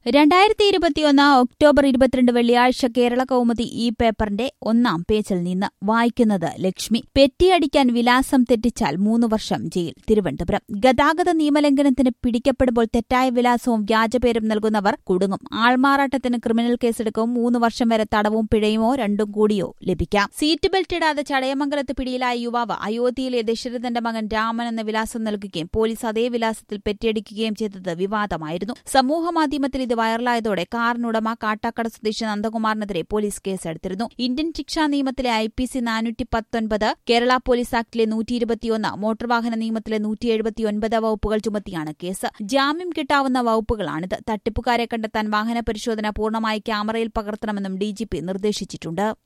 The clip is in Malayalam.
രണ്ടായിരത്തി ഇരുപത്തിയൊന്ന് ഒക്ടോബർ ഇരുപത്തിരണ്ട് വെള്ളിയാഴ്ച കേരള കൗമുദി ഈ പേപ്പറിന്റെ ഒന്നാം പേജിൽ നിന്ന് വായിക്കുന്നത് ലക്ഷ്മി പെറ്റിയടിക്കാൻ വിലാസം തെറ്റിച്ചാൽ മൂന്ന് വർഷം ജയിൽ തിരുവനന്തപുരം ഗതാഗത നിയമലംഘനത്തിന് പിടിക്കപ്പെടുമ്പോൾ തെറ്റായ വിലാസവും വ്യാജപേരും നൽകുന്നവർ കുടുങ്ങും ആൾമാറാട്ടത്തിന് ക്രിമിനൽ കേസെടുക്കും മൂന്ന് വർഷം വരെ തടവും പിഴയുമോ രണ്ടും കൂടിയോ ലഭിക്കാം സീറ്റ് ബെൽറ്റ് ഇടാതെ ചടയമംഗലത്ത് പിടിയിലായ യുവാവ് അയോധ്യയിലെ ദശരഥന്റെ മകൻ രാമൻ എന്ന വിലാസം നൽകുകയും പോലീസ് അതേ വിലാസത്തിൽ പെറ്റിയടിക്കുകയും ചെയ്തത് വിവാദമായിരുന്നു സമൂഹമാധ്യമത്തിൽ ഇത് വൈറലായതോടെ കാറിനുടമ കാട്ടാക്കട സ്വദേശി നന്ദകുമാറിനെതിരെ പോലീസ് കേസെടുത്തിരുന്നു ഇന്ത്യൻ ശിക്ഷാ നിയമത്തിലെ ഐ പി സി നാനൂറ്റി പത്തൊൻപത് കേരള പോലീസ് ആക്ടിലെ നൂറ്റി ഇരുപത്തിയൊന്ന് മോട്ടോർ വാഹന നിയമത്തിലെ നൂറ്റി എഴുപത്തിയൊൻപത് വകുപ്പുകൾ ചുമത്തിയാണ് കേസ് ജാമ്യം കിട്ടാവുന്ന വകുപ്പുകളാണിത് തട്ടിപ്പുകാരെ കണ്ടെത്താൻ വാഹന പരിശോധന പൂർണ്ണമായി ക്യാമറയിൽ പകർത്തണമെന്നും ഡിജിപി നിർദ്ദേശിച്ചിട്ടുണ്ട്